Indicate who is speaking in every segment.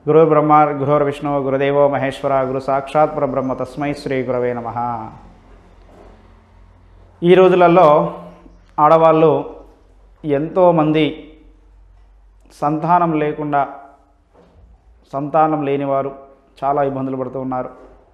Speaker 1: గురు బ్రహ్మ గురుర్ విష్ణు గురుదేవో మహేశ్వర గురు సాక్షాత్ పరబ్రహ్మ తస్మై శ్రీ గురవే నమ ఈ రోజులలో ఆడవాళ్ళు ఎంతోమంది సంతానం లేకుండా సంతానం లేనివారు చాలా ఇబ్బందులు పడుతూ ఉన్నారు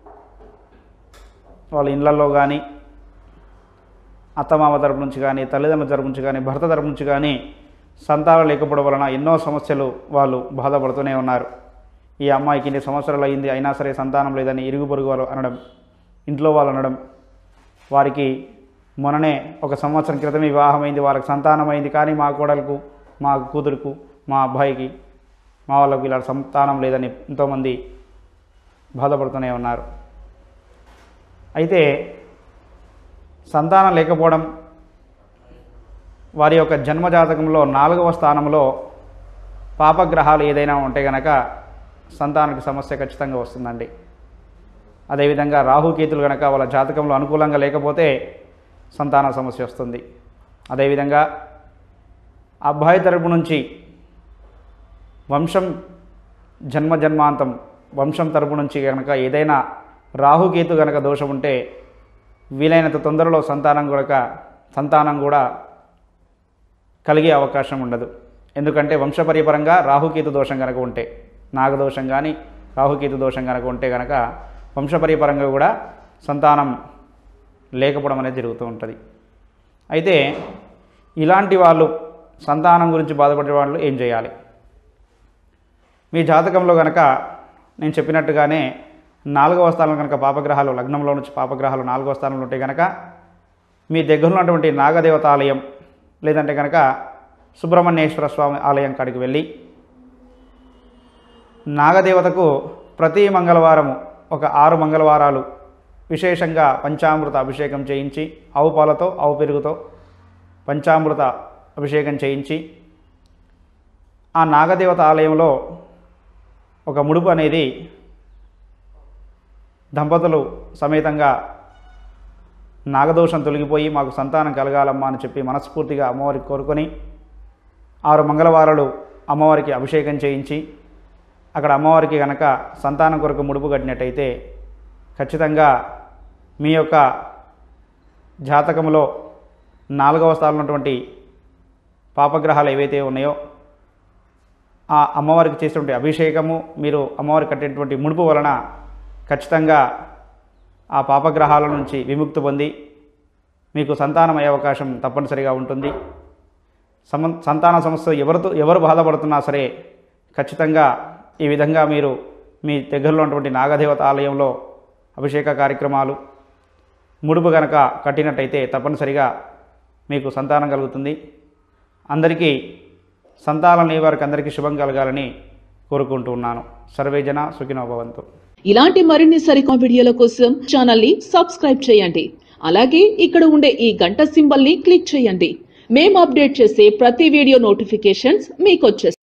Speaker 1: వాళ్ళ ఇళ్ళల్లో కానీ అత్తమామ తరపు నుంచి కానీ తల్లిదండ్రుల తరపు నుంచి కానీ భర్త తరపు నుంచి కానీ సంతానం లేకపోవడం వలన ఎన్నో సమస్యలు వాళ్ళు బాధపడుతూనే ఉన్నారు ఈ అమ్మాయికి ఇన్ని సంవత్సరాలు అయింది అయినా సరే సంతానం లేదని ఇరుగు పొరుగు వాళ్ళు అనడం ఇంట్లో వాళ్ళు అనడం వారికి మొన్ననే ఒక సంవత్సరం క్రితమే వివాహమైంది వాళ్ళకి సంతానం అయింది కానీ మా కోడలకు మా కూతురుకు మా అబ్బాయికి మా వాళ్ళకు ఇలా సంతానం లేదని ఎంతోమంది బాధపడుతూనే ఉన్నారు అయితే సంతానం లేకపోవడం వారి యొక్క జన్మజాతకంలో నాలుగవ స్థానంలో పాపగ్రహాలు ఏదైనా ఉంటే గనక సంతానానికి సమస్య ఖచ్చితంగా వస్తుందండి అదేవిధంగా రాహుకేతులు గనక వాళ్ళ జాతకంలో అనుకూలంగా లేకపోతే సంతాన సమస్య వస్తుంది అదేవిధంగా అబ్బాయి తరపు నుంచి వంశం జన్మ జన్మాంతం వంశం తరపు నుంచి కనుక ఏదైనా రాహుకేతు గనక దోషం ఉంటే వీలైనంత తొందరలో సంతానం కూడా సంతానం కూడా కలిగే అవకాశం ఉండదు ఎందుకంటే వంశపరిపరంగా రాహుకేతు దోషం కనుక ఉంటే నాగదోషం కానీ రాహుకేతు దోషం కనుక ఉంటే కనుక వంశపరిపరంగా కూడా సంతానం లేకపోవడం అనేది జరుగుతూ ఉంటుంది అయితే ఇలాంటి వాళ్ళు సంతానం గురించి బాధపడే వాళ్ళు ఏం చేయాలి మీ జాతకంలో కనుక నేను చెప్పినట్టుగానే నాలుగవ స్థానం కనుక పాపగ్రహాలు లగ్నంలో నుంచి పాపగ్రహాలు నాలుగవ స్థానంలో ఉంటే కనుక మీ దగ్గర ఉన్నటువంటి నాగదేవత ఆలయం లేదంటే కనుక సుబ్రహ్మణ్యేశ్వర స్వామి ఆలయం కాడికి వెళ్ళి నాగదేవతకు ప్రతి మంగళవారము ఒక ఆరు మంగళవారాలు విశేషంగా పంచామృత అభిషేకం చేయించి ఆవు పాలతో ఆవు పెరుగుతో పంచామృత అభిషేకం చేయించి ఆ నాగదేవత ఆలయంలో ఒక ముడుపు అనేది దంపతులు సమేతంగా నాగదోషం తొలగిపోయి మాకు సంతానం కలగాలమ్మా అని చెప్పి మనస్ఫూర్తిగా అమ్మవారికి కోరుకొని ఆరు మంగళవారాలు అమ్మవారికి అభిషేకం చేయించి అక్కడ అమ్మవారికి కనుక సంతానం కొరకు ముడుపు కట్టినట్టయితే ఖచ్చితంగా మీ యొక్క జాతకంలో నాలుగవ స్థానంలో ఉన్నటువంటి పాపగ్రహాలు ఏవైతే ఉన్నాయో ఆ అమ్మవారికి చేసినటువంటి అభిషేకము మీరు అమ్మవారికి కట్టినటువంటి ముడుపు వలన ఖచ్చితంగా ఆ పాపగ్రహాల నుంచి విముక్తి పొంది మీకు సంతానం అయ్యే అవకాశం తప్పనిసరిగా ఉంటుంది సమ సంతాన సమస్య ఎవరితో ఎవరు బాధపడుతున్నా సరే ఖచ్చితంగా ఈ విధంగా మీరు మీ దగ్గరలో ఉన్నటువంటి నాగదేవత ఆలయంలో అభిషేక కార్యక్రమాలు ముడుపు గనక కట్టినట్టయితే తప్పనిసరిగా మీకు సంతానం కలుగుతుంది అందరికీ సంతానం లేని వారికి అందరికీ శుభం కలగాలని కోరుకుంటూ ఉన్నాను సర్వేజన సుఖినో భవంతు
Speaker 2: ఇలాంటి మరిన్ని సరికొత్త వీడియోల కోసం ఛానల్ ని సబ్స్క్రైబ్ చేయండి అలాగే ఇక్కడ ఉండే ఈ గంట సింబల్ ని క్లిక్ చేయండి మేము అప్డేట్ చేసే ప్రతి వీడియో నోటిఫికేషన్స్ మీకు